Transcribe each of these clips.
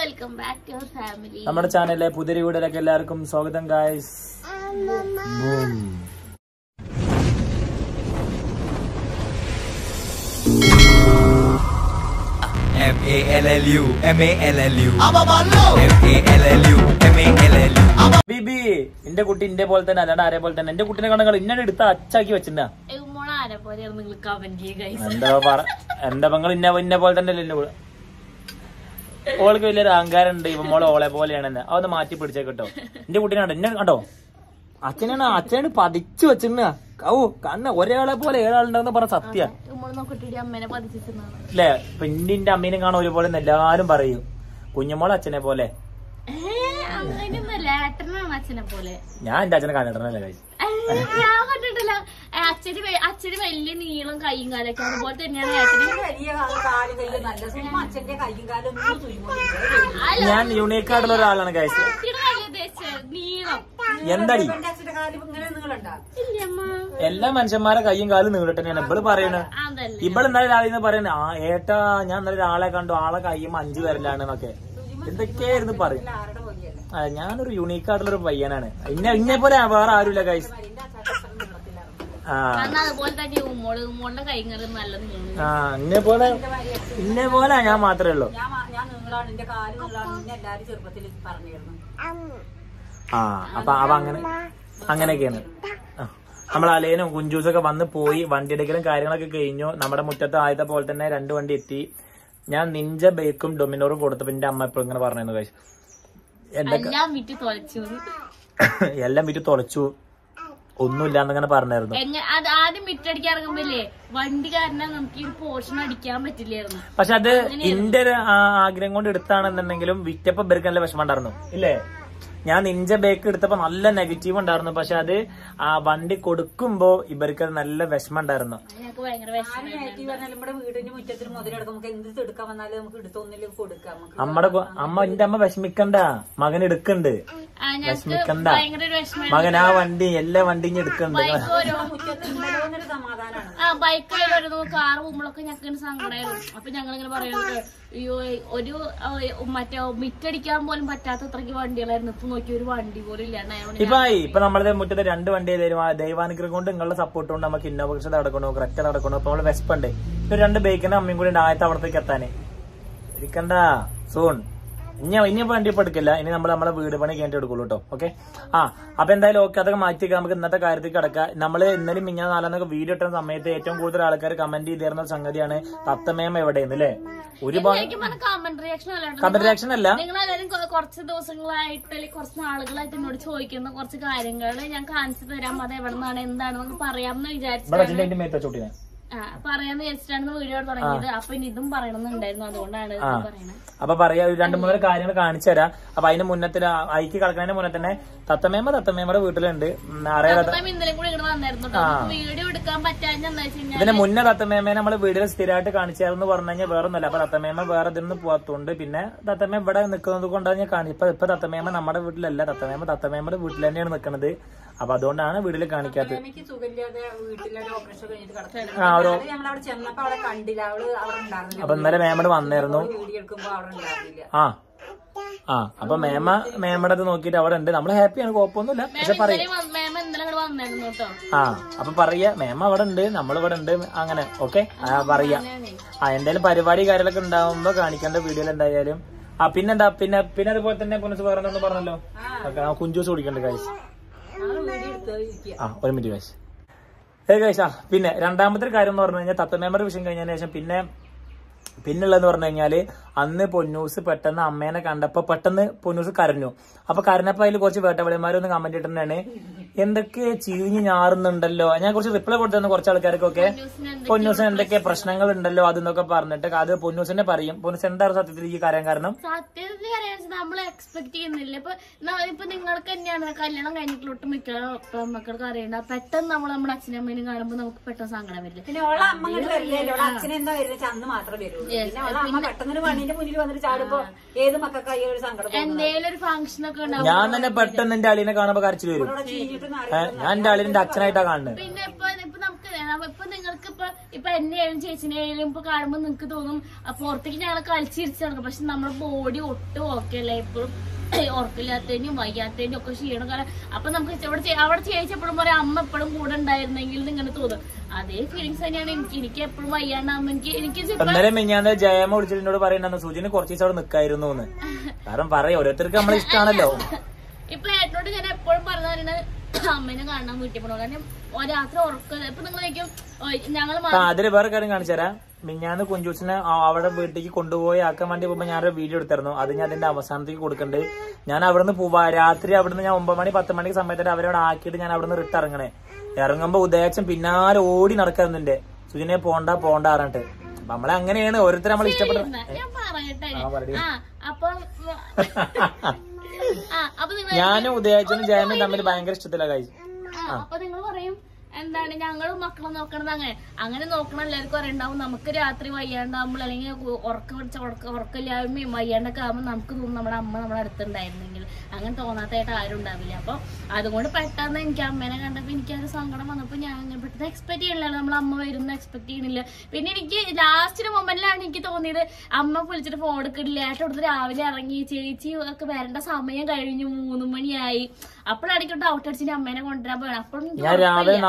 Welcome back to our family നമ്മുടെ ചാനലിലെ പുതിയ വീഡിയോയിലേക്ക് എല്ലാവർക്കും സ്വാഗതം guys M A L L U M A L L U M A L L U M A L L U ബിബി എന്റെ കുട്ടി എന്റെ പോലെ തന്നെ അല്ലാണ്ട് ആരെ പോലെ തന്നെ എന്റെ കുട്ടിനെ കണങ്ങൾ ഇന്നെ എടുത്ത് അച്ചാക്കി വെച്ചിട്ടുണ്ടാ മോളെ ആരെ പോലെയാണ് നിങ്ങൾ കമന്റ് ചെയ്യുക guys. എന്താ പറ എന്റെ പെങ്ങൾ ഇന്ന ഇന്ന പോലെ തന്നെ അല്ലേ കൂടെ ഓൾക്ക് വലിയൊരു അഹങ്കാരം ഉണ്ട് ഇവ മോളെ ഓളെ പോലെയാണെന്ന് അതൊന്ന് മാറ്റി പിടിച്ചേ കേട്ടോ എന്റെ കുട്ടീനെ കണ്ടോ എന്നെ കണ്ടോ അച്ഛനാണ് അച്ഛനാണ് പതിച്ചു വെച്ചിരുന്ന ഓ കണ്ണ ഒരാളെ പോലെ ഏഴാളുണ്ടെന്ന് പറഞ്ഞ സത്യ മോള് നോക്കിട്ട് അമ്മേനെ പതിച്ചിട്ടുണ്ടാണ് അല്ലേ പെണ്ണിന്റെ അമ്മീനെ കാണാൻ ഒരുപോലെ എല്ലാരും പറയും കുഞ്ഞുമോളെ അച്ഛനെ പോലെ അങ്ങനെയൊന്നുമല്ല ഏട്ടനാണ് അച്ഛനെ പോലെ ഞാൻ എന്റെ അച്ഛനെ കണ്ടിട്ടല്ലേ കഴിച്ചു ഏ, ഞാൻ കണ്ടിട്ടില്ല ഏ, അച്ഛന് വെ- അച്ഛന് വലിയ നീളം കൈയും കാലൊക്കെ അതുപോലെ തന്നെയാണ് ഏട്ടന് വലിയ കാലും കയ്യിലും നല്ല സുഖം അച്ഛന്റെ കയ്യും കാലും ഒന്നും തുരുമ്പോഴേ അല്ല ഞാൻ യൂണീക്ക് ആയിട്ടുള്ള ഒരാളാണ് കഴിച്ചത് കുട്ടിയുടെ വലിയ ഉദ്ദേശിച്ചത് നീളം എന്താടി എന്റെ അച്ഛന്റെ കാലും ഇങ്ങനെ നിങ്ങളുണ്ടാ ഇല്ലമ്മ എല്ലാ മനുഷ്യന്മാരെ കയ്യും കാലും നീളിട്ട് തന്നെയാണ് ഇവള് പറയണത് അതല്ല ഇവള് ഇന്നലെ രാവിലെ പറയണേ ആ ഏട്ടാ ഞാൻ ഇന്നലെ ഒരാളെ കണ്ടു ആളെ കയ്യും അഞ്ചു പേരിലാണ് എന്നൊക്കെ എന്തൊക്കെയായിരുന്നു പറയും ആരുടെ പോലെയല്ല ആ, ഞാനൊരു യുണീക്ക് ആയിട്ടുള്ള ഒരു പയ്യനാണ് ഇന്നെ ഇന്നെ പോലെ വേറെ ആരുമില്ല കൈസ് എന്റെ അച്ഛൻ നീളത്തിലാണ് ആ അന്ന് അതുപോലെ തന്നെ ഉമ്മോള് ഉമ്മോളുടെ കൈയും കാലും നല്ല നീളം ആ ഇന്നെ പോലെ ഇന്നെ പോലെ ഞാൻ മാത്രമേ ഉള്ളൂ ഞാൻ മാ- ഞാൻ നിങ്ങളാണ് എന്റെ കാല് നിങ്ങളാണ് എന്നെ എല്ലാരും ചെറുപ്പത്തിൽ പറഞ്ഞിരുന്നു ആ അപ്പൊ അവ അങ്ങനെ അങ്ങനെയൊക്കെയാണ് ആ. നമ്മൾ അലയനും കുഞ്ചൂസൊക്കെ വന്ന് പോയി വണ്ടി എടുക്കലും കാര്യങ്ങളൊക്കെ കഴിഞ്ഞു നമ്മുടെ മുറ്റത്ത് ആദ്യത്തെ പോലെ തന്നെ രണ്ട് വണ്ടി എത്തി ഞാൻ നിഞ്ച ബേക്കും ഡൊമിനോറും കൊടുത്തപ്പോ എന്റെ അമ്മ എപ്പോഴും ഇങ്ങനെ പറഞ്ഞു കഴിച്ചു എന്തൊക്കെ എല്ലാം വിറ്റ് തുലച്ചു എല്ലാം വിറ്റ് തുളച്ചു ഒന്നുമില്ല എന്നങ്ങനെ പറഞ്ഞായിരുന്നു എങ്ങനെ അത് ആദ്യം മിറ്റടിക്കാൻ ഇറങ്ങുമ്പോല്ലേ വണ്ടി കാരണം നമുക്ക് ഈ പോർഷൻ അടിക്കാൻ പറ്റില്ലായിരുന്നു പക്ഷെ അത് എന്റെ ഒരു ആ- ആഗ്രഹം കൊണ്ട് എടുത്താണെന്നുണ്ടെങ്കിലും വിറ്റപ്പോ ഇവർക്ക് നല്ല വിഷമം ഉണ്ടായിരുന്നു ഇല്ലേ ഞാൻ നിഞ്ച ബേക്ക് എടുത്തപ്പോ നല്ല നെഗറ്റീവ് ഉണ്ടായിരുന്നു പക്ഷെ അത് ആ വണ്ടി കൊടുക്കുമ്പോ ഇവർക്ക് അത് നല്ല വിഷമം ഉണ്ടായിരുന്നു ഞങ്ങൾക്ക് ഭയങ്കര വിഷമം ഈ പറഞ്ഞാൽ നമ്മുടെ വീടിന്റെ മുറ്റത്തിന് മുതലെടുക്കും നമുക്ക് എന്ത് എടുക്കാൻ വന്നാലും നമുക്ക് എടുത്തൊന്നില്ല കൊടുക്കാം നമുക്ക് അമ്മടെ കൊ- അമ്മ എന്റെ അമ്മ വിഷമിക്കണ്ട മകൻ എടുക്കണ്ട് ആ, ഞങ്ങൾക്ക് വിഷമിക്കണ്ട ഭയങ്കര ഒരു വിഷമം മകൻ ആ വണ്ടി എല്ലാ വണ്ടിയും എടുക്കണ്ട് ബൈക്ക് ഓരോ മുറ്റത്ത് ഉണ്ടല്ലോ എന്നൊരു സമാധാനമാണ് ആ ബൈക്ക് വരുന്നു കാർ പോകുമ്പോഴൊക്കെ ഞങ്ങൾക്ക് ഇങ്ങനെ സങ്കടമായിരുന്നു അപ്പൊ ഞങ്ങൾ ഇങ്ങനെ പറയുന്നത് അയ്യോ ഒരു ആ, മറ്റേ മിറ്റടിക്കാൻ പോലും പറ്റാത്ത അത്രയ്ക്ക് വണ്ടികളായിരുന്നു ഇപ്പൊ നോക്കി ഒരു വണ്ടി പോലും ഇല്ലാണ്ടായോണ്ട് ഇപ്പൊ ആയി ഇപ്പൊ നമ്മുടെ മുറ്റത്ത് രണ്ട് വണ്ടി തരും ആ ദൈവാനുഗ്രഹം കൊണ്ട് നിങ്ങളുടെ സപ്പോർട്ട് കൊണ്ട് നമുക്ക് ഇന്നോവ കൃഷി നടക്കണോ ക്രെറ്റ നടക്കണോ ഇപ്പൊ നമ്മള് വെസ്പ് ഉണ്ട് ഇപ്പൊ രണ്ട് ബൈക്കിന്റെ അമ്മയും കൂടി ഉണ്ട് ആദ്യത്തെ അവിടത്തേക്ക് എത്താനേ ഇരിക്കണ്ട സൂൺ ഇനി ഇനി വണ്ടി ഇപ്പൊ എടുക്കില്ല ഇനി നമ്മൾ നമ്മളെ വീട് പണി കഴിഞ്ഞിട്ട് എടുക്കുള്ളൂ കേട്ടോ ഓക്കെ ആ അപ്പൊ എന്തായാലും ഓക്കെ അതൊക്കെ മാറ്റി വെക്കാം. നമുക്ക് ഇന്നത്തെ കാര്യത്തിൽ കിടക്കാം നമ്മള് ഇന്നലെ മിഞ്ഞാ നാലെന്നൊക്കെ വീഡിയോ ഇട്ടുന്ന സമയത്ത് ഏറ്റവും കൂടുതൽ ആൾക്കാർ കമന്റ് ചെയ്തിരുന്ന ഒരു സംഗതിയാണ് തത്തമേമ എവിടെയെന്ന് അല്ലേ ഒരുപാട് ശരിക്കും പറഞ്ഞ കമന്റ് റിയാക്ഷൻ അല്ലാണ്ട് കമന്റ് റിയാക്ഷൻ അല്ല നിങ്ങൾ എല്ലാവരും കൊ- കുറച്ച് ദിവസങ്ങളായിട്ട് അല്ലെങ്കിൽ കുറച്ച് നാളുകളായിട്ട് എന്നോട് ചോദിക്കുന്ന കുറച്ച് കാര്യങ്ങൾ ഞാൻ കാണിച്ചു തരാം അത് എവിടെ നിന്നാണ് എന്താണെന്ന് പറയാമെന്ന് ഇവിടെ വിചാരിച്ചിട്ടാണ് അച്ഛൻ്റെ അതിന്റെ മേത്ത ചൂട്ടിനെ ആ, പറയാന്ന് വിചാരിച്ചിട്ടാണ് വീഡിയോ തുടങ്ങിയത് അപ്പൊ ഇനി ഇതും പറയണമെന്നുണ്ടായിരുന്നു അതുകൊണ്ടാണ് ഇത് പറയണത് അപ്പൊ പറയാ ഒരു രണ്ട് മൂന്ന് കാര്യങ്ങൾ കാണിച്ചു തരാം അപ്പൊ അതിന് മുന്നത്തിൽ ഐക്ക് കിടക്കുന്നതിന് മുന്നേ തന്നെ തത്തമേമ തത്തമേമയുടെ വീട്ടിലുണ്ട് ഉം, അറിയാതെ അപ്പം ഇന്നലെ കൂടെ ഇങ്ങോട്ട് വന്നായിരുന്നു കേട്ടോ വീഡിയോ എടുക്കാൻ പറ്റാഞ്ഞ എന്താ വെച്ച് കഴിഞ്ഞാൽ ഇതിന് മുന്നേ തത്തമേമയെ നമ്മൾ വീട്ടിൽ സ്ഥിരമായിട്ട് കാണിച്ചായിരുന്നു പറഞ്ഞു കഴിഞ്ഞാൽ വേറെ ഒന്നുമില്ല അപ്പൊ തത്തമേമ വേറെ ഇതിന്ന് പോകാത്തോണ്ട് പിന്നെ തത്തമേമ ഇവിടെ നിൽക്കുന്നത് കൊണ്ടാണ് ഞാൻ കാണി ഇപ്പൊ ഇപ്പൊ തത്തമേമ നമ്മുടെ വീട്ടിലല്ല തത്തമേമ തത്തമേമയുടെ വീട്ടിൽ തന്നെയാണ് നിൽക്കുന്നത് അപ്പൊ അതുകൊണ്ടാണ് വീട്ടിൽ കാണിക്കാത്തത് എനിക്ക് സുഖമില്ലാതെ വീട്ടിലൊരു ഓപ്പറേഷൻ കഴിഞ്ഞിട്ട് കിടക്കണം ആ ഒരു നമ്മൾ അവിടെ ചെന്നപ്പോ അവിടെ കണ്ടില്ല അവള് അവിടെ ഉണ്ടായിരുന്നില്ല അപ്പൊ ഇന്നലെ മേമട് വന്നായിരുന്നു വീഡിയോ എടുക്കുമ്പോ അവിടെ ഉണ്ടായിരുന്നില്ല ആ ആ അപ്പൊ മേമ മേമയുടെ ഇത് നോക്കിയിട്ട് അവിടെ ഉണ്ട് നമ്മൾ ഹാപ്പിയാണ് കുഴപ്പമൊന്നുമില്ല പക്ഷെ പറയും ഇന്നലെ വന്ന് മാം ഇന്നലെ കൂടെ വന്നായിരുന്നു കേട്ടോ ആ അപ്പൊ പറയാ മേമ അവിടെ ഉണ്ട് നമ്മൾ ഇവിടെ ഉണ്ട് അങ്ങനെ ഓക്കെ പറയാ ആ എന്തായാലും പരിപാടി കാര്യങ്ങളൊക്കെ ഉണ്ടാവുമ്പോ കാണിക്കേണ്ട വീഡിയോയിൽ എന്തായാലും ആ പിന്നെന്താ പിന്നെ പിന്നെ അതുപോലെ തന്നെ പുനസ് വേറെ എന്തെന്ന് പറഞ്ഞല്ലോ ഓക്കെ, ആ കുഞ്ചൂസ് കുടിക്കണ്ട കാഴ്ച ഞങ്ങള് വീഡിയോ എടുത്ത് ഇരിക്കുക ആ ഒരു മിനിറ്റ് കാഴ്ച ഏ കാഴ്ച പിന്നെ രണ്ടാമത്തെ കാര്യം എന്ന് പറഞ്ഞു കഴിഞ്ഞാൽ തത്തമേമയുടെ വിഷയം കഴിഞ്ഞതിന് ശേഷം പിന്നെ പിന്നുള്ളതെന്ന് പറഞ്ഞു കഴിഞ്ഞാല് അന്ന് പൊന്നൂസ് പെട്ടെന്ന് അമ്മേനെ കണ്ടപ്പോ പെട്ടെന്ന് പൊന്നൂസ് കരഞ്ഞു അപ്പൊ കരഞ്ഞപ്പോ അതിൽ കുറച്ച് വേട്ടവിളിമാരൊന്ന് കമന്റ് ഇട്ടിട്ടുണ്ടാണ് എന്തൊക്കെ ചീഞ്ഞ് ഞാറുന്നുണ്ടല്ലോ ഞാൻ കുറച്ച് റിപ്ലൈ കൊടുത്തിരുന്നു കുറച്ച് ആൾക്കാർക്കൊക്കെ പൊന്നൂസിന് എന്തൊക്കെ പ്രശ്നങ്ങൾ ഉണ്ടല്ലോ അതെന്നൊക്കെ പറഞ്ഞിട്ട് അത് പൊന്നൂസിനെ പറയും പൊന്നൂസ് എന്താണ് സത്യത്തിൽ ഈ കാര്യം കാരണം സത്യത്തിൽ അറിയാൻ നമ്മൾ എക്സ്പെക്ട് ചെയ്യുന്നില്ല ഇപ്പൊ ന- ഇപ്പൊ നിങ്ങൾക്ക് തന്നെയാണ് കല്യാണം കഴിഞ്ഞിട്ട് മിക്ക മക്കൾക്ക് അറിയണ്ട പെട്ടെന്ന് നമ്മൾ നമ്മുടെ അച്ഛനും അമ്മേനും കാണുമ്പോൾ നമുക്ക് പെട്ടെന്ന് സങ്കടം വരില്ല പിന്നെ ഓളെ അമ്മ ഇങ്ങോട്ട് വരില്ലല്ലോ ഓളെ അച്ഛൻ എന്താ വരുന്നത് അന്ന് മാത്രമേ വരുള്ളൂ പിന്നെ ഓളെ അമ്മ പെട്ടെന്നൊരു പണീന്റെ മുന്നിൽ വന്നിട്ട് ചാടുമ്പോ ഏത് മക്കൾക്കായി ഒരു സങ്കടം തോന്നും. എന്തേലും ഒരു ഫംഗ്ഷൻ ഒക്കെ ഉണ്ടാവും ഞാൻ തന്നെ പെട്ടെന്ന് എന്റെ അളിനെ കാണുമ്പോ കരച്ചിൽ വരും ഇവിടെ ചീഞ്ഞിട്ട് നാല് ഏ, ഞാൻ എന്റെ അളിന്റെ അച്ഛനായിട്ടാ കാണുന്നത് പിന്നെ ഇപ്പൊ ഇപ്പൊ നമുക്ക് നമ്മ- ഇപ്പൊ നിങ്ങൾക്ക് ഇപ്പൊ ഇപ്പൊ എന്നെയായാലും ചേച്ചിനെയായാലും ഇപ്പൊ കാണുമ്പോ നിങ്ങക്ക് തോന്നും ആ, പുറത്തേക്ക് ഞങ്ങൾ കളിച്ചിരിച്ചു നടക്കും പക്ഷെ നമ്മുടെ ബോഡി ഒട്ടും ഓക്കെ അല്ല എപ്പോഴും ഉറക്കില്ലാത്തതിനും വയ്യാത്തതിനും ഒക്കെ ക്ഷീണം കാരണം അപ്പൊ നമുക്ക് ഇവിടെ ചേ- അവിടെ ചേച്ചി എപ്പോഴും പറയാം അമ്മ എപ്പോഴും കൂടെ ഉണ്ടായിരുന്നെങ്കിൽ എന്ന് ഇങ്ങനെ തോന്നും അതേ ഫീലിങ്സ് തന്നെയാണ് എനിക്ക് എനിക്ക് എപ്പോഴും വയ്യാണ്ടാകുമ്പോ എനിക്ക് എനിക്ക് ഇപ്പൊ ഇന്നലെ മിഞ്ഞാന്ന് ജയമ വിളിച്ചിട്ട് എന്നോട് പറയുന്നു സുജിന് കുറച്ച് ദിവസം അവിടെ നിക്കായിരുന്നു എന്ന് കാരണം പറയാം ഓരോരുത്തർക്ക് നമ്മളെ ഇഷ്ടമാണല്ലോ ഇപ്പൊ ഏട്ടനോട് ഞാൻ എപ്പോഴും പറഞ്ഞു പറയുന്നത് അമ്മേനെ കാണാൻ വീട്ടിൽ പോകണം കാരണം ഓ രാത്രി ഉറക്കം ഇപ്പൊ നിങ്ങൾ ഞങ്ങൾ ആ അതില് വേറെ കാര്യം കാണിച്ചു തരാം മിഞ്ഞാന്ന് കുഞ്ചൂസിനെ ആ- അവിടെ വീട്ടിലേക്ക് കൊണ്ടുപോയി ആക്കാൻ വേണ്ടി പോകുമ്പോ ഞാനൊരു വീഡിയോ എടുത്തിരുന്നു അത് ഞാൻ അതിന്റെ അവസാനത്തേക്ക് കൊടുക്കണ്ട് ഞാൻ അവിടുന്ന് പോവാ രാത്രി അവിടുന്ന് ഞാൻ ഒമ്പത് മണി പത്ത് മണിക്ക് സമയത്ത് അവരവിടെ ആക്കിയിട്ട് ഞാൻ അവിടുന്ന് റിട്ട് ഇറങ്ങണേ ഇറങ്ങുമ്പോ ഉദയച്ചൻ പിന്നാലെ ഓടി നടക്കുന്നുണ്ട് സുജിനെ പോണ്ട പോണ്ട പറഞ്ഞിട്ട് അപ്പൊ നമ്മളെ അങ്ങനെയാണ് ഓരോരുത്തർ നമ്മൾ ഇഷ്ടപ്പെട്ട ഞാൻ പറയട്ടെ ആ, പറയൂ. ആ അപ്പൊ ആ അപ്പൊ നിങ്ങൾ ഞാനും ഉദയച്ചനും ജയമയും തമ്മിൽ ഭയങ്കര ഇഷ്ടത്തിലാണ് കഴിച്ചു ആ, അപ്പൊ നിങ്ങൾ പറയും എന്താണ് ഞങ്ങളും മക്കളെ നോക്കണത് അങ്ങനെ അങ്ങനെ നോക്കണ എല്ലാവർക്കും അറിയണ്ടാവും നമുക്ക് രാത്രി വയ്യാണ്ടാവുമ്പോൾ അല്ലെങ്കിൽ ഉ- ഉറക്കം പിടിച്ച ഉറക്ക ഉറക്കമില്ലായ്മയും വയ്യാണ്ടൊക്കെ ആകുമ്പോൾ നമുക്ക് തോന്നും നമ്മുടെ അമ്മ നമ്മുടെ അടുത്തുണ്ടായിരുന്നെങ്കിൽ അങ്ങനെ തോന്നാത്തതായിട്ട് ആരും ഉണ്ടാവില്ല അപ്പൊ അതുകൊണ്ട് പെട്ടെന്ന് എനിക്ക് അമ്മേനെ കണ്ടപ്പോ എനിക്ക് ആ ഒരു സങ്കടം വന്നപ്പോ ഞാൻ അങ്ങനെ പെട്ടെന്ന് എക്സ്പെക്ട് ചെയ്യണില്ല നമ്മൾ അമ്മ വരുന്ന എക്സ്പെക്ട് ചെയ്യണില്ല പിന്നെ എനിക്ക് ലാസ്റ്റിന് മൊമെന്റിലാണ് എനിക്ക് തോന്നിയത് അമ്മ വിളിച്ചിട്ട് ഫോൺ എടുക്കണില്ല ഏട്ടൻ ഇവിടുന്ന് രാവിലെ ഇറങ്ങി ചേച്ചി ഒക്കെ വരേണ്ട സമയം കഴിഞ്ഞു മൂന്ന് മണിയായി അപ്പോഴാണ് എനിക്ക് ഡൗട്ട് അടിച്ചിട്ട് അമ്മേനെ കൊണ്ടുവരാൻ പോകണം അപ്പോഴും എനിക്ക് ഞാൻ രാവിലെ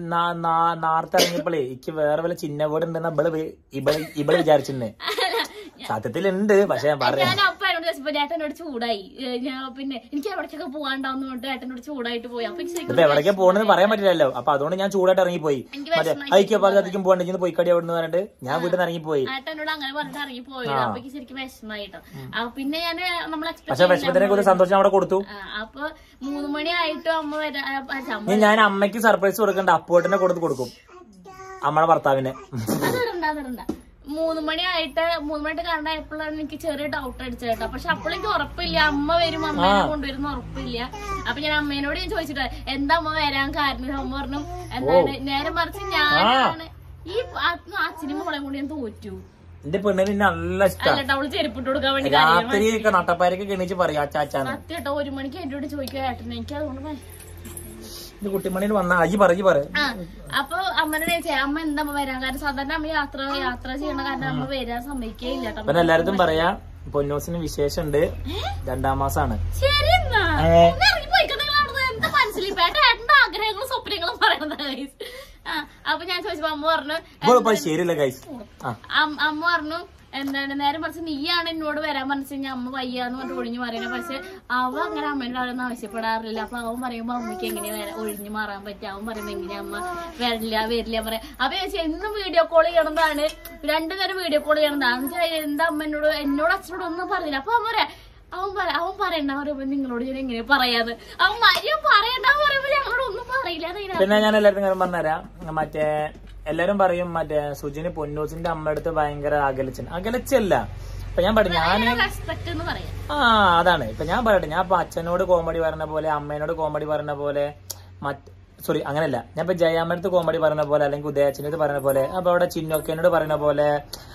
നാർത്ത് ഇറങ്ങിയപ്പോഴേ എനിക്ക് വേറെ വല്ല ചിഹ്ന വീട് ഉണ്ടെന്ന് ഇബള് വി- ഇബള് ഇബള് വിചാരിച്ചിരുന്നേ സത്യത്തിലുണ്ട് പക്ഷെ ഞാൻ പറയാം ഞാൻ അപ്പൊ എന്നോട് ചോദിച്ചപ്പോ ഏട്ടനോട് ചൂടായി ഏ, ഞാൻ പിന്നെ എനിക്ക് എവിടേക്കൊക്കെ പോകാണ്ടാവുന്ന പറഞ്ഞിട്ട് ഏട്ടനോട് ചൂടായിട്ട് പോയി അപ്പൊ എനിക്ക് ശരിക്കും ഇപ്പൊ എവിടേക്കാ പോണെന്ന് പറയാൻ പറ്റില്ലല്ലോ അപ്പൊ അതുകൊണ്ട് ഞാൻ ചൂടായിട്ട് ഇറങ്ങിപ്പോയി എനിക്ക് മറ്റേ വിഷമായി. ഐക്യപാതത്തിക്കും പോകണ്ടെങ്കിൽ പോയിക്കടി അവിടെ നിന്ന് പറഞ്ഞിട്ട് ഞാൻ വീട്ടിൽ നിന്ന് ഇറങ്ങിപ്പോയി ഏട്ടനോട് അങ്ങനെ പറഞ്ഞിട്ട് ഇറങ്ങി പോയത് അപ്പൊ എനിക്ക് ശരിക്കും വിഷമായിട്ടോ ആ, പിന്നെ ഞാൻ നമ്മൾ പക്ഷെ എക്സ്പെക്ട് വിഷമത്തിനെ കുറിച്ച് സന്തോഷം അവിടെ കൊടുത്തു അപ്പൊ മൂന്ന് മണി ആയിട്ടും അമ്മ വരാ ആ, ആ, അമ്മ ഇനി ഞാൻ അമ്മയ്ക്ക് സർപ്രൈസ് കൊടുക്കണ്ട അപ്പുവേട്ടനെ കൊടുത്ത് കൊടുക്കും അമ്മയുടെ ഭർത്താവിനെ അതിടണ്ട അതിടണ്ട മൂന്ന് മണിയായിട്ട് മൂന്ന് മണിയായിട്ട് കാണായപ്പോഴാണ് എനിക്ക് ചെറിയ ഡൗട്ട് അടിച്ചത് കേട്ടോ പക്ഷെ അപ്പോഴെനിക്ക് ഉറപ്പില്ല അമ്മ വരും അമ്മേനെ കൊണ്ടുവരുന്ന ഉറപ്പില്ല അപ്പൊ ഞാൻ അമ്മേനോട് ഞാൻ ചോദിച്ചിട്ട് എന്താ അമ്മ വരാൻ കാരണം അമ്മ പറഞ്ഞു എന്താണ് നേരെ മറിച്ച് ഞാനാണ് ഈ ആ- അച്ഛനും മോളെ കൂടി ഞാൻ തോറ്റു എന്റെ പെണ്ണിന് എന്നെ നല്ല ഇഷ്ടമാണ് അല്ലട്ടോ അവള് ചെരുപ്പിട്ട് കൊടുക്കാൻ വേണ്ടി കാര്യം രാത്രി നട്ടപ്പാരൊക്കെ എണീച്ച് പറയാ അച്ചാച്ചാന്ന് സത്യം ഒരു മണിക്ക് എന്നോട് ചോദിക്കുക ഏട്ടൻ എനിക്ക് അതുകൊണ്ട് ഭയ- എന്റെ കുട്ടിമണിയിൽ വന്ന അജി പറ പറ ആ അപ്പൊ അമ്മനോട് ചോദിച്ചേ അമ്മ എന്താ അമ്മ വരാൻ കാരണം സാധാരണ അമ്മ യാത്ര യാത്ര ചെയ്യണ കാരണം അമ്മ വരാൻ സമ്മതിക്കേയില്ല കേട്ടോ പിന്നെ എല്ലായിടത്തും പറയാ പൊന്നൂസിന് വിശേഷമുണ്ട് രണ്ടാം മാസാണ് ശരി എന്നാ ഏ. ഒന്ന് ഇറങ്ങി പോയിക്കോ നിങ്ങൾ അവിടുന്ന് എന്താ മനസ്സിലായി ഏട്ടാ ഏട്ടന്റെ ആഗ്രഹങ്ങളും സ്വപ്നങ്ങളും പറയണത് guys. ആ അപ്പൊ ഞാൻ ചോദിച്ചപ്പോ അമ്മ പറഞ്ഞു ഇപ്പോൾ ഇപ്പൊ ശരിയല്ല ഗൈസ് ആ അം- അമ്മ പറഞ്ഞു എന്താണ് നേരെ മറിച്ച് നീയാണ് എന്നോട് വരാൻ പറഞ്ഞു കഴിഞ്ഞാൽ അമ്മ വയ്യാന്ന് പറഞ്ഞിട്ട് ഒഴിഞ്ഞു പറയുന്നത് പക്ഷെ അവ അങ്ങനെ അമ്മേനോട് ആരൊന്നും ആവശ്യപ്പെടാറില്ല അപ്പൊ അവൻ പറയുമ്പോ അമ്മയ്ക്ക് എങ്ങനെ വരാ- ഒഴിഞ്ഞു മാറാൻ പറ്റും അവൻ പറയുമ്പോ എങ്ങനെ അമ്മ വരില്ല വരില്ല പറയാം അപ്പൊ ഞാൻ ചോദിച്ചു, എന്നും വീഡിയോ കോൾ ചെയ്യണതാണ് രണ്ടു നേരം വീഡിയോ കോൾ ചെയ്യണതാണ് എന്ന് വെച്ചാൽ എന്താ അമ്മ എന്നോട് എന്നോട് അച്ഛനോട് ഒന്നും പറഞ്ഞില്ല അപ്പൊ അവൻ പറയാ അവൻ പറ അവൻ പറയണ്ട പറയുമ്പോ നിങ്ങളോട് ഞാൻ എങ്ങനെ പറയാന്ന് അവൻ മരിയ പറയണ്ട പറയുമ്പോ ഞങ്ങളോട് ഒന്നും പറയില്ല അതിനാ പിന്നെ ഞാൻ എല്ലാവർക്കും കാര്യം പറഞ്ഞുതരാം മറ്റേ എല്ലാരും പറയും മറ്റേ സുജിന് പൊന്നൂസിന്റെ അമ്മയടുത്ത് ഭയങ്കര അകലച്ചൻ അകലച്ചല്ല ഇപ്പൊ ഞാൻ പറഞ്ഞു ഞാൻ റെസ്പെക്ട് എന്ന് പറയാം ആ അതാണ് ഇപ്പൊ ഞാൻ പറയട്ടെ ഞാൻ ഇപ്പൊ അച്ഛനോട് കോമഡി പറഞ്ഞ പോലെ അമ്മേനോട് കോമഡി പറഞ്ഞ പോലെ മറ്റ് സോറി അങ്ങനല്ല ഞാൻ ഇപ്പൊ ജയാമ്മടുത്ത് കോമഡി പറഞ്ഞ പോലെ അല്ലെങ്കിൽ ഉദയച്ചനടുത്ത് പറഞ്ഞ പോലെ അപ്പൊ അവിടെ ചിന്നോക്കേനോട് പറയുന്ന പോലെ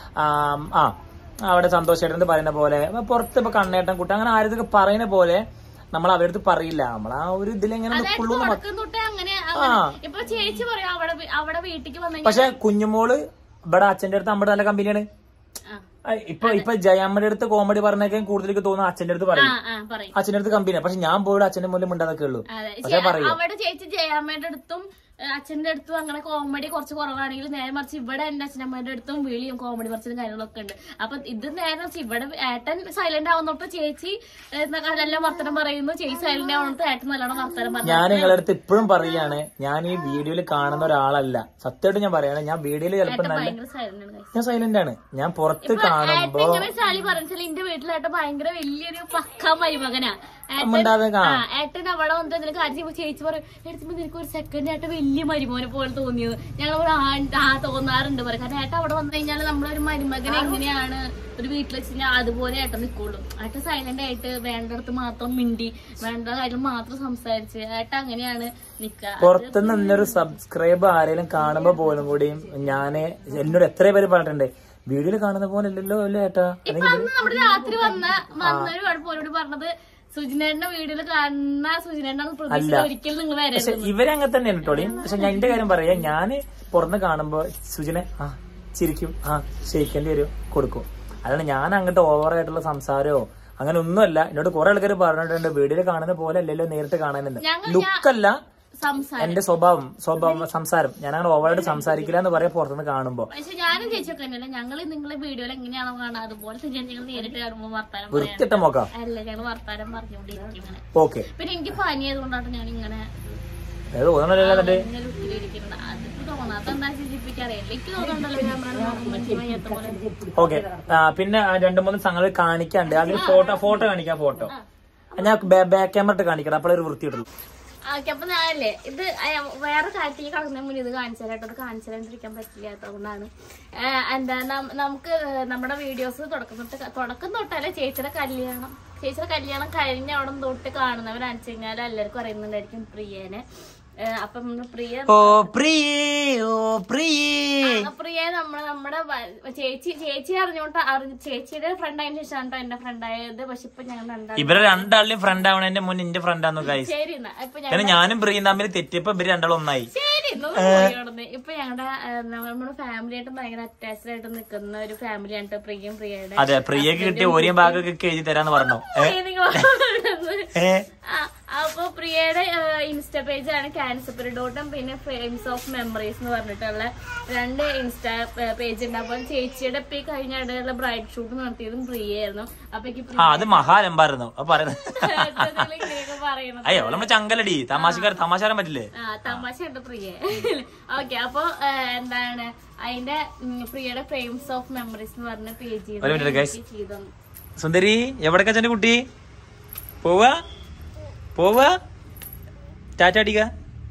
ആം, ആ അവിടെ സന്തോഷേട്ടനോട് പറയുന്ന പോലെ അപ്പൊ പുറത്ത് ഇപ്പൊ കണ്ണേട്ടൻ കുട്ടി അങ്ങനെ ആരതൊക്കെ പറയുന്ന പോലെ നമ്മൾ അവരടുത്ത് പറയില്ല നമ്മൾ ആ ഒരു ഇതിലെങ്ങനെ നിൽക്കുള്ളൂ എന്ന് തുടക്കം തൊട്ടേ അങ്ങനെ അങ്ങനെ ഇപ്പൊ ചേച്ചി പറയും അവിടെ വി- അവിടെ വീട്ടിക്ക് വന്നെങ്കിൽ പക്ഷെ കുഞ്ഞുമോള് ഇവിടെ അച്ഛന്റെ അടുത്ത് നമ്മുടെ നല്ല കമ്പനിയാണ് ആ ആ, ഇപ്പൊ ഇപ്പൊ ജയമ്മയുടെ അടുത്ത് കോമഡി പറഞ്ഞേക്കാൻ കൂടുതൽ എനിക്ക് തോന്നുന്നു അച്ഛന്റെ അടുത്ത് ആ പറയും ആ പറയും അച്ഛന്റെ അടുത്ത് കമ്പനിയാണ് പക്ഷെ ഞാൻ പോയിട്ട് അച്ഛന്റെ മുന്നിൽ മിണ്ടാതൊക്കെ ഉള്ളൂ അതെ പക്ഷെ ചേ- പറയും അവിടെ ചേച്ചി ജയാമ്മയുടെ അടുത്തും ഏ, അച്ഛന്റെ അടുത്തും അങ്ങനെ കോമഡി കുറച്ച് കുറവാണെങ്കിൽ നേരെ മറിച്ച് ഇവിടെ എന്റെ അച്ഛനമ്മയുടെ അടുത്തും വിളിയും കോമഡി പറച്ചിലും കാര്യങ്ങളൊക്കെ ഉണ്ട് അപ്പൊ ഇത് നേരെ മറിച്ച് ഇവിടെ ഏട്ടൻ സൈലന്റ് ആവുന്നോട്ട് ചേച്ചി ഏ, നല്ല വർത്തനം പറയുന്നു ചേച്ചി സൈലന്റ് ആവുന്നോട്ട് ഏട്ടൻ നല്ലോണം വർത്തനം പറഞ്ഞു ഞാൻ നിങ്ങളുടെ അടുത്ത് ഇപ്പോഴും പറയാണ് ഞാൻ ഈ വീഡിയോയിൽ കാണുന്ന ഒരാളല്ല സത്യമായിട്ട് ഞാൻ പറയാണ് ഞാൻ വീഡിയോയിൽ ചിലപ്പോ നല്ല ഭയങ്കര സൈലന്റ് ആണ് guys. ഞാൻ സൈലന്റ് ആണ് ഞാൻ പുറത്ത് കാണുമ്പോ ഏട്ടൻ ഇങ്ങനെ സാലി പറഞ്ഞാൽ എന്റെ വീട്ടിലേട്ട ഭയങ്കര വലിയൊരു പക്ക മരുമകനാ ഏട്ടൻ മിണ്ടാതെ ആ, കാണാം ഏട്ടൻ അവിടെ വന്നിട്ട് എന്തെങ്കിലും കാര്യം ചെയ്യുമ്പോ ചേച്ചി പറയും എടുത്തുമ്പോ നിനക്ക് ഒരു സെക്കൻഡ് ആയിട്ട് വലിയ മരുമോനെ പോലെ തോന്നിയത് ഞങ്ങൾ ഒരു ആ ആ തോന്നാറുണ്ട് പറയും കാരണം ഏട്ടൻ അവിടെ വന്നു കഴിഞ്ഞാൽ നമ്മളൊരു മരുമകൻ എങ്ങനെയാണ് ഒരു വീട്ടിൽ വെച്ച് കഴിഞ്ഞാൽ അതുപോലെ ഏട്ടൻ നിൽക്കുള്ളൂ ഏട്ടൻ സൈലന്റ് ആയിട്ട് വേണ്ടടത്ത് മാത്രം മിണ്ടി വേണ്ട കാര്യം മാത്രം സംസാരിച്ച് ഏട്ടൻ അങ്ങനെയാണ് നിക്ക പുറത്തുനിന്ന് എന്നൊരു സബ്സ്ക്രൈബ് ആരെങ്കിലും കാണുമ്പോ പോലും കൂടിയും ഞാന് എന്നോട് എത്ര പേര് പറഞ്ഞിട്ടുണ്ട് വീഡിയോയിൽ കാണുന്ന പോലെ അല്ലല്ലോ അല്ലേ ഏട്ടാ ഇപ്പൊ അന്ന് നമ്മുടെ രാത്രി വന്ന വന്നൊരു കുഴപ്പമോട് പറഞ്ഞത് സുജിനേട്ടന്റെ വീഡിയോയിൽ കാണുന്ന സുജിനേട്ടൻ പ്രതീക്ഷ അല്ല. ഒരിക്കലും നിങ്ങൾ പക്ഷെ വരരുത് ഇവരങ്ങനെ തന്നെയാണ് ടോളി പക്ഷെ ഞാൻ എന്റെ കാര്യം പറയാം ഞാന് പുറന്ന് കാണുമ്പോ സുജനെ ആ ചിരിക്കും ആ ക്ഷയിക്കേണ്ടി വരും കൊടുക്കും അതാണ് ഞാൻ അങ്ങോട്ട് ഓവറായിട്ടുള്ള സംസാരമോ അങ്ങനെ ഒന്നുമല്ല എന്നോട് കുറെ ആൾക്കാർ പറഞ്ഞിട്ടുണ്ട് വീഡിയോയിൽ കാണുന്ന പോലെ അല്ലല്ലോ നേരിട്ട് കാണാനുണ്ട് ഞങ്ങൾ- ലുക്കല്ല സംസാരം എന്റെ സ്വഭാവം സ്വഭാവം സംസാരം ഞാൻ അങ്ങനെ ഓവറായിട്ട് സംസാരിക്കില്ല എന്ന് പറയാം പുറത്തുനിന്ന് കാണുമ്പോ പക്ഷെ ഞാനും ചേച്ചിയൊക്കെ തന്നെയല്ല ഞങ്ങൾ നിങ്ങളെ വീഡിയോയിൽ എങ്ങനെയാണോ കാണുക അതുപോലെ തന്നെ ഞങ്ങൾ നേരിട്ട് കാണുമ്പോൾ വർത്താനം പറയാം വൃത്തിട്ട നോക്കാം അല്ല ഞങ്ങൾ വർത്താനം പറഞ്ഞുകൊണ്ടിരിക്കും ഇങ്ങനെ ഓക്കെ പിന്നെ എനിക്ക് പനി ആയതുകൊണ്ടാണ് ഞാൻ ഇങ്ങനെ അത് തോന്നണല്ലോ എന്നിട്ട് ഇങ്ങനെ ഉത്തിരിയിരിക്കുന്നത് അതിപ്പോ തോന്നാത്ത എന്താ ചേച്ചിപ്പിക്കറിയാം എനിക്ക് തോന്നുന്നുണ്ടല്ലോ ഞാൻ വയ്യാത്ത പോലെ ഓക്കെ പിന്നെ ആ രണ്ട് മൂന്ന് സംഗതി കാണിക്കാണ്ട് അതിൽ ഫോട്ടോ ഫോട്ടോ കാണിക്കാം ഫോട്ടോ ഞാൻ ബാക്ക് ക്യാമറ ഇട്ട് കാണിക്കണം അപ്പോഴേ ഒരു വൃത്തി കിട്ടുള്ളൂ ഓക്കെ അപ്പൊ ഞാനല്ലേ ഇത് അയ- വേറെ കാര്യത്തിൽ കിടക്കുന്ന മുന്നേ ഇത് കാണിച്ചു തരാം ഇത് കാണിച്ചു തരാണ്ടിരിക്കാൻ പറ്റില്ല അതുകൊണ്ടാണ് ഏഹ് എന്താ നം- നമുക്ക് നമ്മുടെ വീഡിയോസ് തുടക്കം തൊട്ട് തുടക്കം തൊട്ടല്ല ചേച്ചിയുടെ കല്യാണം ചേച്ചിയുടെ കല്യാണം കഴിഞ്ഞ അവിടെ തൊട്ട് കാണുന്നവരാണെന്ന് വെച്ച് കഴിഞ്ഞാൽ എല്ലാവർക്കും അറിയുന്നുണ്ടായിരിക്കും പ്രിയനെ ഏഹ് അപ്പം നമ്മള് പ്രിയ ഓ പ്രിയേ ഓ പ്രിയേ ആ, പ്രിയ നമ്മള് നമ്മുടെ വ- ചേച്ചി ചേച്ചി അറിഞ്ഞോണ്ട് അറിഞ്ഞ ചേച്ചിയുടെ ഫ്രണ്ട് ആയതിനു ശേഷമാണ് ട്ടോ എന്റെ ഫ്രണ്ട് ആയത് പക്ഷെ ഇപ്പൊ ഞങ്ങൾ രണ്ടാളും ഇവരെ രണ്ടാളിലും ഫ്രണ്ട് ആവണേന്റെ മുന്നേ എന്റെ ഫ്രണ്ട് ആന്നു ഗൈസ് ശരി എന്നാ ഇപ്പൊ ഞങ്ങൾ കാരണം ഞാനും പ്രിയും തമ്മിൽ തെറ്റിയപ്പോ ഇവര് രണ്ടാളും ഒന്നായി ശരി എന്നൊന്ന് പോയി കിടന്ന്. ഇപ്പൊ ഞങ്ങളുടെ നമ്മുടെ ഫാമിലി ആയിട്ട് ഭയങ്കര അറ്റാച്ച്ഡ് ആയിട്ട് നിൽക്കുന്ന ഒരു ഫാമിലിയാണ് കേട്ടോ പ്രിയം പ്രിയയുടെ അതെ പ്രിയക്ക് കിട്ടിയ ഓരോ ഭാഗമൊക്കെ എഴുതി തരാന്ന് പറഞ്ഞു ഏ? നിങ്ങൾ ഏ? ആ, അപ്പൊ പ്രിയയുടെ ഇൻസ്റ്റ പേജ് ആണ് ക്യാൻസർ ഡോട്ടും പിന്നെ ഫ്രെയിംസ് ഓഫ് മെമ്മറീസ് എന്ന് പറഞ്ഞിട്ടുള്ള രണ്ട് ഇൻസ്റ്റ പേജ് ഉണ്ട് അപ്പൊ ചേച്ചിയുടെ ഇപ്പൊ ഈ കഴിഞ്ഞ ഇടയിലുള്ള ബ്രൈഡ് ഷൂട്ട് നടത്തിയതും പ്രിയായിരുന്നു അപ്പൊ എനിക്ക് ആ അത് മഹാലമ്പായിരുന്നു അപ്പൊ പറയുന്നത് ഇങ്ങനെയൊക്കെ പറയണത് അയ്യോ നമ്മള് ചങ്കലടി തമാശക്കാർ തമാശ പറയാൻ പറ്റില്ലേ ആ തമാശ ഉണ്ട് പ്രിയ ഓക്കെ അപ്പൊ ആ, എന്താണ് അതിന്റെ ഉം, പ്രിയയുടെ ഫ്രെയിംസ് ഓഫ് മെമ്മറീസ് എന്ന് പറഞ്ഞ പേജ് ഒരു minute, guys. ചെയ്തു സുന്ദരി എവിടെ അച്ഛന്റെ കുട്ടി പോവാ പോവാ ടാറ്റ അടിക്ക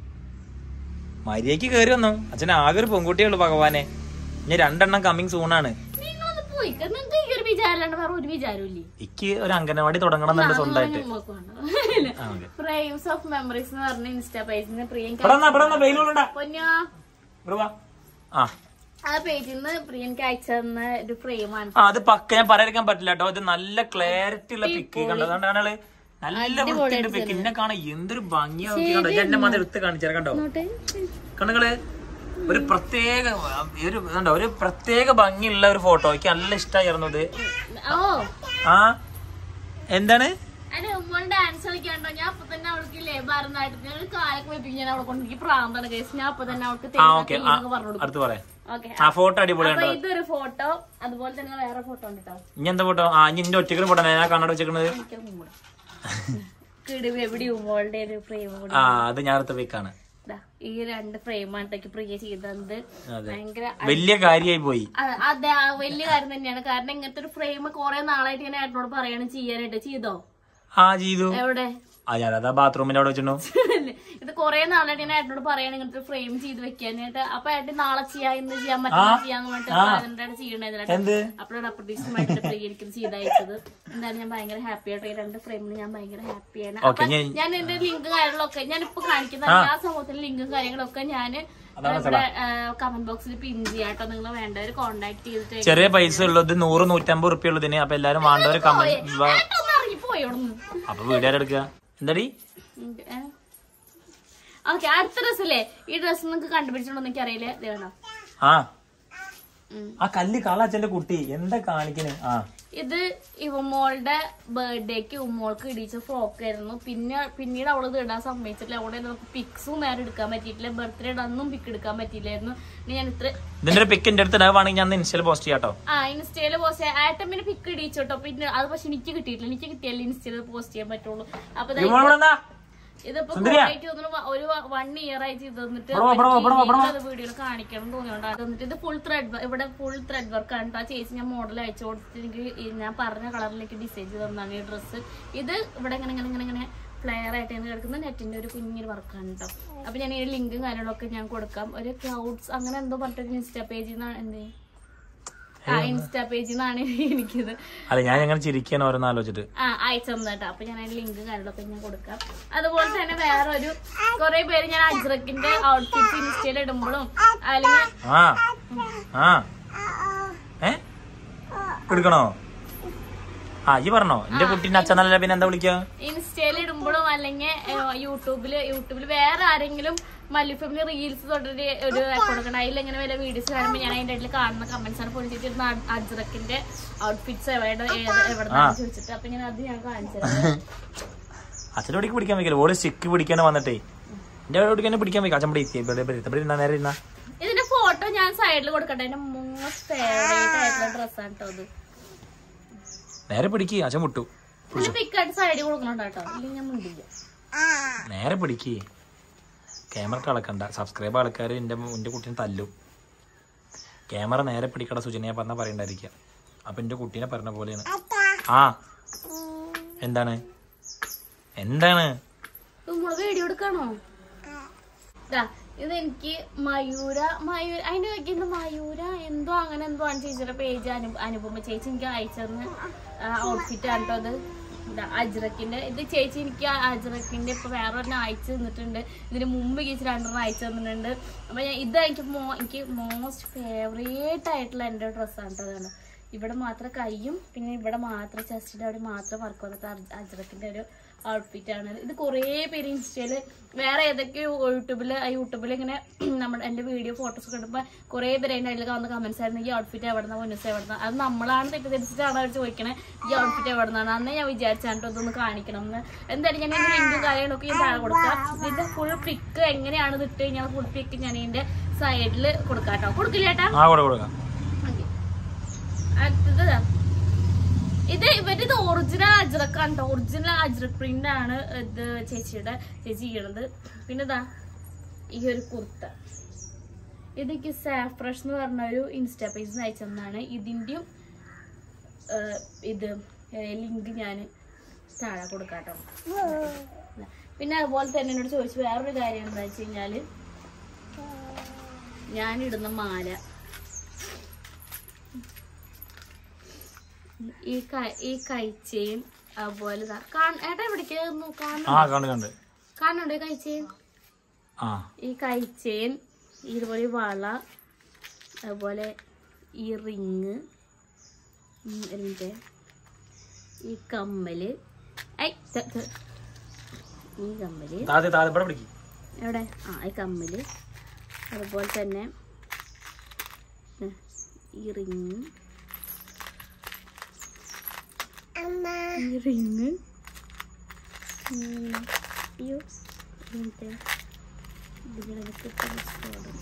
മര്യാദക്ക് കേറി വന്നു അച്ഛൻ ആകെ ഒരു പെൺകുട്ടിയേ ഉള്ളു ഭഗവാനെ ഇനി രണ്ടെണ്ണം കമ്മിങ് സൂണാണ് നിങ്ങളൊന്ന് പോയി നിങ്ങൾക്ക് ഈ ഒരു വിചാരമല്ലാണ്ട് വേറെ ഒരു വിചാരവും ഇല്ലേ എനിക്ക് ഒരു അംഗനവാടി തുടങ്ങണം എന്നുണ്ട് സ്വന്തമായിട്ട് ആ, okay. ഫ്രെയിംസ് ഓഫ് മെമ്മറീസ് എന്ന് പറഞ്ഞ ഇൻസ്റ്റാ പേജിന് പ്രിയങ്ക ഇവിടെ വന്നാ, ഇവിടെ വന്നാ, വെയിലുകൊള്ളണ്ട. പൊന്നോ ഇവിടെ വാ. ആ ആ പേജിൽ നിന്ന് പ്രിയൻക്ക് അയച്ചു തന്ന ഒരു ഫ്രെയിമാണ് ആ, അത് പക്ക ഞാൻ പറയാതിരിക്കാൻ പറ്റില്ല കേട്ടോ ഇത് നല്ല ക്ലാരിറ്റി ഉള്ള പിക്ക് കണ്ടോ അതുകൊണ്ടാണ് നല്ല വൃത്തിയുടെ പിക്ക് എന്നെ കാണാൻ എന്തൊരു ഭംഗിയാ നോക്കി കണ്ടോ ഞാൻ എന്നെ മാത്രം എടുത്ത് കാണിച്ചാൽ കണ്ടോ കണ്ണുകള് ഒരു പ്രത്യേക ഒരു കണ്ടോ ഒരു പ്രത്യേക ഭംഗിയുള്ള ഒരു ഫോട്ടോ എനിക്ക് നല്ല ഇഷ്ടമായിരുന്നു ഇത് ഓ ആ എന്താണ് അതെ ഉമ്മ ഡാൻസ് കളിക്കാണ്ടോ ഞാൻ അപ്പൊ തന്നെ അവൾക്ക് ഇല്ലേ ഭരതനാട്യത്തിന് ഒരു കാലൊക്കെ വെപ്പിക്കും ഞാൻ അവളെ കൊണ്ട് എനിക്ക് പ്രാന്താണ് കേസ് ഞാൻ അപ്പൊ തന്നെ അവൾക്ക് ആ ഓക്കെ പറഞ്ഞു കൊടുക്കും അടുത്ത് പറയാം ഓക്കെ ആ ഫോട്ടോ അടിപൊളിയുണ്ടോ അപ്പൊ ഇതൊരു ഫോട്ടോ അതുപോലെ തന്നെ വേറെ ഫോട്ടോ ഉണ്ട് കേട്ടോ ഇനി എന്താ ഫോട്ടോ ആ ഇനി എന്റെ ഒറ്റയ്ക്ക് ഫോട്ടോ ഞാൻ കണ്ണട വെച്ചേക്കണത് എനിക്കത് മൂടാം കിടുവ് എവിടെ ഉമ്മോളുടെ ഒരു ഫ്രെയിം കൂടി ആ അത് ഞാൻ അടുത്ത പിക്കാണ് ദാ, ഈ രണ്ട് ഫ്രെയിമാണ് എനിക്ക് പ്രിയ ചെയ്തത് അതെ ഭയങ്കര വലിയ കാര്യമായി പോയി അ- അതെ ആ വലിയ കാര്യം തന്നെയാണ് കാരണം ഇങ്ങനത്തെ ഒരു ഫ്രെയിം കുറെ നാളായിട്ട് ഇങ്ങനെ ഏട്ടനോട് പറയാണ് ചെയ്യാനായിട്ട് ചെയ്തോ ആ ചെയ്തു എവിടെ ആ ഞാനതാ ബാത്റൂമിന്റെ അവിടെ വെച്ചിട്ടുണ്ടോ ഇത് കുറെ നാളായിട്ട് ഞാൻ ഏട്ടനോട് പറയാണ് ഇങ്ങനത്തെ ഫ്രെയിം ചെയ്ത് വെക്കാനായിട്ട് അപ്പൊ ഏട്ടൻ നാളെ ചെയ്യാ ഇന്ന് ചെയ്യാൻ പറ്റില്ല ചെയ്യാന്ന് പറഞ്ഞിട്ട് ചെയ്യണത് എന്ത് അപ്പോഴാണ് അപ്രതീക്ഷിതമായിട്ട് പ്രിയ എനിക്ക് ചെയ്ത് അയച്ചത് എന്തായാലും ഞാൻ ഭയങ്കര ഹാപ്പി ആയിട്ട് ഈ രണ്ട് ഫ്രെയിമിൽ ഞാൻ ഭയങ്കര ഹാപ്പിയാണ് ഓക്കെ ഞാൻ ഞാൻ എന്റെ ലിങ്ക് കാര്യങ്ങളൊക്കെ ഞാൻ ഇപ്പൊ കാണിക്കുന്ന എല്ലാ സമൂഹത്തിലെ ലിങ്കും കാര്യങ്ങളൊക്കെ ഞാൻ ഇവിടെ കമന്റ് ബോക്സിൽ പിൻ ചെയ്യാട്ടോ നിങ്ങൾ വേണ്ടവർ കോണ്ടാക്ട് ചെയ്തിട്ട് ചെറിയ പൈസ ഉള്ളത് നൂറ് നൂറ്റമ്പത് റുപ്യ ഉള്ളതിന് അപ്പൊ എല്ലാരും വേണ്ടവർ കമന്റ് ഏട്ടാ ഒന്ന് ഇറങ്ങിപ്പോയി അവിടെ നിന്ന് അപ്പൊ വീഡിയോ എടുക്കുക എന്താടി ഓക്കെ അടുത്ത ഡ്രസ്സല്ലേ ഈ ഡ്രസ്സ് നിങ്ങൾക്ക് കണ്ടുപിടിച്ചോണ്ടോ എനിക്ക് അറിയില്ല ദേവണ ആ ആ കല്ല് കളച്ചന്റെ കുട്ടി എന്താ കാണിക്കണേ ആ ഇത് ഇവമോളുടെ ബർത്ത്ഡേക്ക് ഉമ്മോൾക്ക് ഇടിച്ച ഫ്രോക്ക് ആയിരുന്നു പിന്നെ പിന്നീട് അവള് ഇത് ഇടാൻ സമ്മതിച്ചിട്ടില്ല അവിടെ നമുക്ക് പിക്സും നേരെ എടുക്കാൻ പറ്റിയിട്ടില്ല ബർത്ത്ഡേ അന്നും പിക്ക് എടുക്കാൻ പറ്റിയില്ലായിരുന്നു ഇനി ഞാൻ ഇത്ര ഇതിന്റെ ഒരു പിക്ക് എന്റെ അടുത്ത് ഇടാവാണെങ്കിൽ ഞാൻ ഇൻസ്റ്റയിൽ പോസ്റ്റ് ചെയ്യാട്ടോ ആ ഇൻസ്റ്റയില് പോസ്റ്റ് ചെയ്യാം ആട്ടം പിന്നെ പിക്ക് ഇടിച്ചോട്ടോ പിന്നെ അത് പക്ഷെ എനിക്ക് കിട്ടിയിട്ടില്ല എനിക്ക് കിട്ടിയാലേ ഇൻസ്റ്റയിൽ പോസ്റ്റ് ചെയ്യാൻ പറ്റുള്ളൂ അപ്പൊ ദാ ഇവിടെ വന്നാ. ഇതിപ്പോ സുന്ദരിയാ? കുറേയായിട്ട് തോന്നുന്നു ഒരു വൺ ഇയർ ആയിട്ട് ഇത് തന്നിട്ട് ഇവിടെ വാ, ഇവിടെ വാ, ഇവിടെ വാ, ഇവിടെ വാ. അത് വീഡിയോയിൽ കാണിക്കണം എന്ന് തോന്നിയോണ്ടാണ് തന്നിട്ട് ഇത് ഫുൾ ത്രെഡ് ഇവിടെ ഫുൾ ത്രെഡ് വർക്ക് ആണ് ആ ചേച്ചി ഞാൻ മോഡൽ അയച്ചു കൊടുത്തിട്ട് എനിക്ക് ഈ ഞാൻ പറഞ്ഞ കളറിലേക്ക് ഡിസൈൻ ചെയ്ത് തന്നാണ് ഈ ഡ്രസ്സ് ഇത് ഇവിടെ ഇങ്ങനെ ഇങ്ങനെ ഇങ്ങനെ ഇങ്ങനെ ഫ്ലെയർ ആയിട്ട് ഇങ്ങനെ കിടക്കുന്ന നെറ്റിന്റെ ഒരു കുഞ്ഞൊരു വർക്കാണ് കേട്ടോ അപ്പൊ ഞാൻ ഈ ലിങ്കും കാര്യങ്ങളൊക്കെ ഞാൻ കൊടുക്കാം ഒരു ക്ലൗഡ്സ് അങ്ങനെ എന്തോ പറഞ്ഞിട്ട് ഇൻസ്റ്റാ പേജിൽ നിന്നാണ് എന്തേ ആ ഇൻസ്റ്റാ പേജിൽ നിന്നാണ് എനിക്കിത് അല്ല ഞാൻ അങ്ങനെ ചിരിക്കാൻ ഓരോന്ന് ആലോചിച്ചിട്ട് ആ അയച്ചു തന്നേട്ടോ അപ്പൊ ഞാൻ അതിന്റെ ലിങ്ക് കാര്യങ്ങളൊക്കെ ഞാൻ കൊടുക്കാം അതുപോലെ തന്നെ വേറെ ഒരു കുറെ പേര് ഞാൻ അജ്രക്കിന്റെ ഔട്ട്ഫിറ്റ് ഇൻസ്റ്റയിൽ ഇടുമ്പോഴും അല്ലെങ്കിൽ ആ ആ ഏ എടുക്കണോ ആ ഈ പറഞ്ഞോ എന്റെ കുട്ടീന്റെ അച്ഛനല്ല പിന്നെ എന്താ വിളിക്കുക ഇൻസ്റ്റയിൽ ഇടുമ്പോഴും അല്ലെങ്കിൽ യൂട്യൂബില് യൂട്യൂബിൽ വേറെ ആരെങ്കിലും മല്ലു ഫാമിലി റീൽസ് തൊട്ടിട്ട് ഒരു അക്കൗണ്ട് ഉണ്ട് അതിൽ ഇങ്ങനെ വല്ല വീഡിയോസ് കാണുമ്പോൾ ഞാൻ അതിന്റെ ഇടയിൽ കാണുന്ന കമന്റ്സ് ആണ് പൊളിച്ചിട്ട് അജ്രക്കിന്റെ ഔട്ട്ഫിറ്റ്സ് എവിടെ എവിടെ ചോദിച്ചിട്ട് അപ്പൊ ഞാൻ അത് ഞാൻ കാണിച്ചത് അച്ഛൻ്റെ പിടിക്ക് പിടിക്കാൻ വെക്കില്ല ഓള് സ്റ്റിക്ക് പിടിക്കാൻ വന്നിട്ടേ എന്റെ പിടിക്കാൻ പിടിക്കാൻ വെക്കാം അച്ഛൻ പിടിക്കുക ഇവിടെ ഇവിടെ ഇവിടെ ഇരുന്നാ നേരെ ഇരുന്നാ ഇതിന്റെ ഫോട്ടോ ഞാൻ സൈഡിൽ കൊടുക്കട്ടെ എന്റെ മോസ്റ്റ് ഫേവറേറ്റ് ആയിട്ടുള്ള ഡ്രസ്സാണ് കേട്ടോ അത് നേരെ പിടിക്ക് അച്ഛൻ വിട്ടു ഇതിന്റെ പിക്കായിട്ട് സൈഡിൽ കൊടുക്കണം കേട്ടോ ഇല്ലെങ്കിൽ ഞാൻ മുണ്ടില്ല നേരെ പിടിക്ക് ക്യാമറ കളക്കണ്ട സബ്സ്ക്രൈബ് ആൾക്കാർ എന്റെ എന്റെ കുട്ടീനെ തല്ലും ക്യാമറ നേരെ പിടിക്കട സുജനയെ പറഞ്ഞ പറയണ്ടായിരിക്കുക അപ്പൊ എന്റെ കുട്ടീനെ പറഞ്ഞ പോലെയാണ് ആ എന്താണ് എന്താണ് നമ്മള് വീഡിയോ എടുക്കണോ ദാ, ഇത് എനിക്ക് മയൂര മയൂര അതിന്റെ കഴിക്കുന്ന മയൂര എന്തോ അങ്ങനെ എന്തോ ആണ് ചേച്ചിയുടെ പേജ് അനു അനുപമ ചേച്ചി എനിക്ക് അയച്ചെന്ന് ഔട്ട്ഫിറ്റ് ആണ് കേട്ടോ അത് ഇതാ, അജ്രക്കിന്റെ ഇത് ചേച്ചി എനിക്ക് ആ അജ്രക്കിന്റെ ഇപ്പൊ വേറെ ഒരെണ്ണം അയച്ചു തന്നിട്ടുണ്ട് ഇതിന് മുമ്പ് ചേച്ചി രണ്ടെണ്ണം അയച്ചു തന്നിട്ടുണ്ട് അപ്പൊ ഞാൻ ഇത് എനിക്ക് മോ എനിക്ക് മോസ്റ്റ് ഫേവറേറ്റ് ആയിട്ടുള്ള എന്റെ ഡ്രസ്സാണ് കേട്ടോ അതാണ് ഇവിടെ മാത്രം കൈയും പിന്നെ ഇവിടെ മാത്രം ചെസ്റ്റിന്റെ അവിടെ മാത്രം വർക്ക് വന്നിട്ട് അജ്രക്കിന്റെ ഒരു ഔട്ട്ഫിറ്റ് ആണ് ഇത് കുറേ പേര് ഇൻസ്റ്റയില് വേറെ ഏതൊക്കെ യൂട്യൂബില് യൂട്യൂബിൽ ഇങ്ങനെ നമ്മുടെ എന്റെ വീഡിയോ ഫോട്ടോസ് ഒക്കെ ഇടുമ്പോൾ കുറേ പേര് അതിന്റെ അടിയിൽ വന്ന കമന്റ്സ് ആയിരുന്നു ഈ ഔട്ട്ഫിറ്റ് എവിടുന്ന മുന്നൂസ് എവിടുന്ന അത് നമ്മളാണ് തെറ്റിദ്ധരിച്ചിട്ടാണ് അവർ ചോദിക്കണേ ഈ ഔട്ട്ഫിറ്റ് എവിടുന്നാണ് അന്ന് ഞാൻ വിചാരിച്ചാണ് ഇതൊന്ന് കാണിക്കണം എന്ന് എന്തായാലും ഞാൻ ഇതിന്റെ ലിങ്കും കാര്യങ്ങളൊക്കെ ഞാൻ താഴെ കൊടുക്കാം ഇതിന്റെ ഫുൾ പിക്ക് എങ്ങനെയാണ് ഇത് ഇട്ട് കഴിഞ്ഞാൽ ഫുൾ പിക്ക് ഞാൻ ഇതിന്റെ സൈഡിൽ കൊടുക്കാം കേട്ടോ കൊടുക്കില്ല ചേട്ടാ ആ കൂടെ കൊടുക്കാം ഓക്കേ. അടുത്തത് ദാ. ഇത് ഇവരുടെ ഇത് ഒറിജിനൽ അജ്രക്കാണ് കേട്ടോ ഒറിജിനൽ അജ്രക് പ്രിന്റ് ആണ് ഇത് ചേച്ചിയുടെ ചേച്ചി ചെയ്യണത് പിന്നെ ഇതാ ഈ ഒരു കുർത്ത ഇതെനിക്ക് സാഫ്രഷ് എന്ന് പറഞ്ഞ ഒരു ഇൻസ്റ്റാ പേജ് അയച്ചതാണ് ഇതിന്റെയും ഏഹ്, ഇത് ലിങ്ക് ഞാൻ താഴെ കൊടുക്കാട്ടോ പിന്നെ അതുപോലെ തന്നെ എന്നോട് ചോദിച്ചു വേറൊരു കാര്യം എന്താ വെച്ച് കഴിഞ്ഞാല് ഞാനിടുന്ന മാല ഈ കൈ- ഈ കൈച്ചയും അതുപോലെ ദാ- കാണ്- ഏട്ടാ എവിടേക്ക് ആ കണ്ട് കണ്ട് കാണുന്നുണ്ടോ ഈ കൈച്ചയും ആ ഈ കൈച്ചെയിൻ ഇതുപോലെ ഈ വള അതുപോലെ ഈ റിങ് എന്നിട്ട് ഈ കമ്മല് ഐ ത- ത- ഈ കമ്മല് താഴെ താഴെ ഇവിടെ പിടിക്ക് എവിടെ ആ ഈ കമ്മല് അതുപോലെ തന്നെ ദേ, ഈ റിങ് ഈ റിങ് അയ്യോ എന്നിട്ട് ഇതിങ്ങനെ കിട്ടുന്ന സ്കോഡ്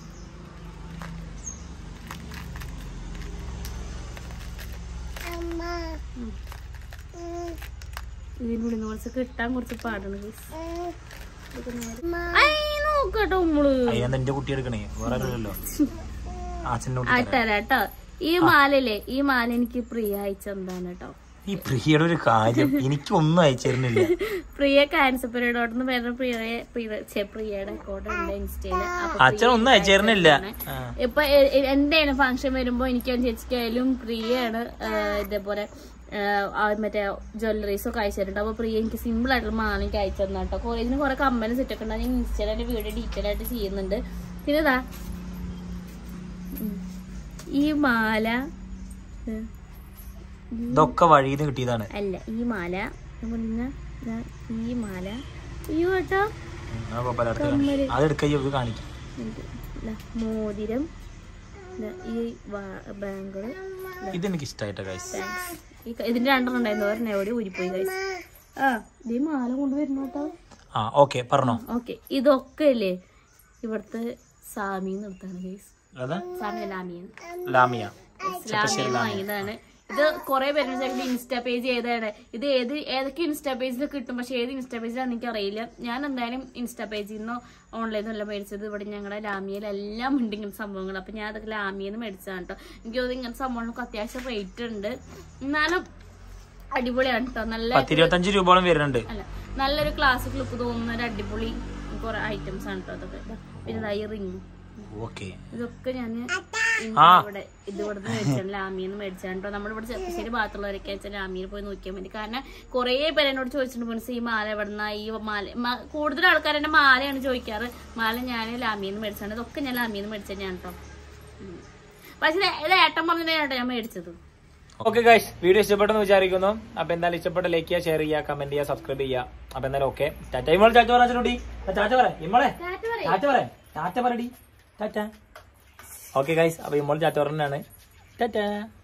ഇതിനുള്ളിൽ നിന്ന് കുറച്ച് കിട്ടാൻ കുറച്ച് പാടാണ് guys. ഇതൊക്കെ നേരെ- ഐ, നോക്കട്ടോ നമ്മള് അതിനെന്താ എന്റെ കുട്ടി എടുക്കണേ വേറെ ആരുമില്ലല്ലോ അച്ഛൻ്റെ കുട്ടി ആ തരാം. തരാം കേട്ടോ ഈ മാലല്ലേ ഈ മാല എനിക്ക് പ്രിയ അയച്ചെന്താണ് കേട്ടോ ഈ പ്രിയയുടെ ഒരു കാര്യം എനിക്കൊന്നും അയച്ചിരുന്നില്ല പ്രിയ ക്യാൻസർ പീരീഡോട്ടെന്ന് പേര് പ്രിയയെ പ്രിയ- ഛെ, പ്രിയയുടെ അക്കൗണ്ട് ഉണ്ട് ഇൻസ്റ്റയില് അപ്പൊ അച്ഛൻ ഒന്നും അയച്ചിരുന്നില്ല ആ. ഇപ്പൊ എ- എ- എന്താണ് ഫംഗ്ഷൻ വരുമ്പോ എനിക്ക് ചേച്ചിക്കായാലും പ്രിയയാണ് ആ, ഇതേപോലെ ആ, ആ, മറ്റേ ജ്വല്ലറീസ് ഒക്കെ അയച്ചിട്ടുണ്ട് അപ്പൊ പ്രിയ എനിക്ക് സിമ്പിൾ ആയിട്ടുള്ള മാല എനിക്ക് അയച്ചു തന്നെ കേട്ടോ കുറെ ഇതിന് കുറെ കമ്പനി സെറ്റ് ഒക്കെ ഉണ്ട് ഞാൻ ഇൻസ്റ്റയിൽ എന്റെ വീഡിയോ ഡീറ്റെയിൽ ആയിട്ട് ചെയ്യുന്നുണ്ട് പിന്നെ ഇതാ ഉം. ഈ മാല ഉം. ഇതൊക്കെ വഴിയിൽ നിന്ന് കിട്ടിയതാണ് അല്ല ഈ മാല പിന്നെ ദാ ഈ മാല അയ്യോ കേട്ടോ ഉം, ആ കുഴപ്പമില്ല, അടുത്ത് കാണിക്ക്. അത് എടുക്കയ്യോ ഇത് കാണിക്കും ഇത് ദാ മോതിരം ദാ ഈ ബാങ്കിള് ഇതെനിക്ക് ഇഷ്ടമായിട്ട കൈസ് ഈ ക- ഇതിന്റെ രണ്ടെണ്ണം ഉണ്ടായിരുന്നു ഒരെണ്ണം എവിടെ ഊരിപ്പോയി guys. ആ ഇത് ഈ മാല കൊണ്ടുവരുന്നു കേട്ടോ ആ ഓക്കെ പറഞ്ഞോ ഓക്കെ ഇതൊക്കെ അല്ലേ ഇവിടുത്തെ സാമി നിർത്താണ് ഗൈസ് അതെ സാമി ലാമിയെന്ന് ലാമിയ ഇസ്ലാമിയിൽ വാങ്ങിയതാണ് ഇത് കുറെ പേര് ഇൻസ്റ്റാ പേജ് ഏതാണ് ഇത് ഏത് ഏതൊക്കെ ഇൻസ്റ്റാ പേജിൽ കിട്ടും പക്ഷെ ഏത് ഇൻസ്റ്റാ പേജിലാണെന്ന് എനിക്ക് അറിയില്ല ഞാൻ എന്തായാലും ഇൻസ്റ്റാ പേജിൽ നിന്നോ ഓൺലൈനിൽ നിന്നല്ല മേടിച്ചത് ഇവിടെ ഞങ്ങളുടെ ലാമിയയിലെല്ലാം ഉണ്ട് ഇങ്ങനത്തെ സംഭവങ്ങൾ അപ്പൊ ഞാൻ അതൊക്കെ ലാമിയിൽ നിന്ന് മേടിച്ചതാണ് കേട്ടോ എനിക്ക് തോന്നുന്നു ഇങ്ങനത്തെ സംഭവങ്ങൾക്ക് അത്യാവശ്യം റേറ്റ് ഉണ്ട് എന്നാലും അടിപൊളിയാണ് കേട്ടോ നല്ല പത്തിരുപത്തഞ്ച് രൂപയോളം വരുന്നുണ്ട് അല്ല നല്ലൊരു ക്ലാസിക് ലുക്ക് തോന്നുന്ന ഒരു അടിപൊളി കുറെ ഐറ്റംസ് ആണ് കേട്ടോ അതൊക്കെ ദാ, പിന്നെ ദാ ഈ റിങ് ഓക്കെ ഇതൊക്കെ ഞാൻ ആ. ഇവിടെ ഇത് ഇവിടെ മേടിച്ചാണ് ലാമിന്ന് മേടിച്ചാണ് കേട്ടോ നമ്മളിവിടെ ചെറുപ്പശ്ശേരി ഭാഗത്തുള്ളവരൊക്കെ വെച്ചാൽ ലാമിയിൽ പോയി നോക്കിയാൽ മതി കാരണം കുറേ പേര് എന്നോട് ചോദിച്ചിട്ടുണ്ട് മനസ്സിൽ ഈ മാല എവിടുന്ന ഈ മാല മ- കൂടുതൽ ആൾക്കാർ എന്റെ മാലയാണ് ചോദിക്കാറ് മാല ഞാൻ ലാമിന്ന് മേടിച്ചാണ് ഇതൊക്കെ ഞാൻ ലാമിന്ന് മേടിച്ചത് ഞാൻ കേട്ടോ ഉം. പക്ഷെ ഇത് ഇത് ഏട്ടൻ പറഞ്ഞിട്ടാണ് കേട്ടോ ഞാൻ മേടിച്ചത് ഓക്കെ ഗൈസ് വീഡിയോ ഇഷ്ടപ്പെട്ടെന്ന് വിചാരിക്കുന്നു അപ്പൊ എന്തായാലും ഇഷ്ടപ്പെട്ട ലൈക്ക് ചെയ്യുക ഷെയർ ചെയ്യുക കമന്റ് ചെയ്യുക സബ്സ്ക്രൈബ് ചെയ്യുക അപ്പൊ എന്തായാലും ഓക്കെ ടാറ്റ ഇമ്മളെ ചാറ്റ പറ ചൂടി ചാറ്റ പറ ഇമ്മളെ ടാറ്റ പറയ്. ടാറ്റ പറ ടാറ്റ പറടി ടാറ്റ ഓക്കെ ഗൈസ് അപ്പൊ ഇമ്മളെ ചാറ്റ പറഞ്ഞാണ് ടാറ്റ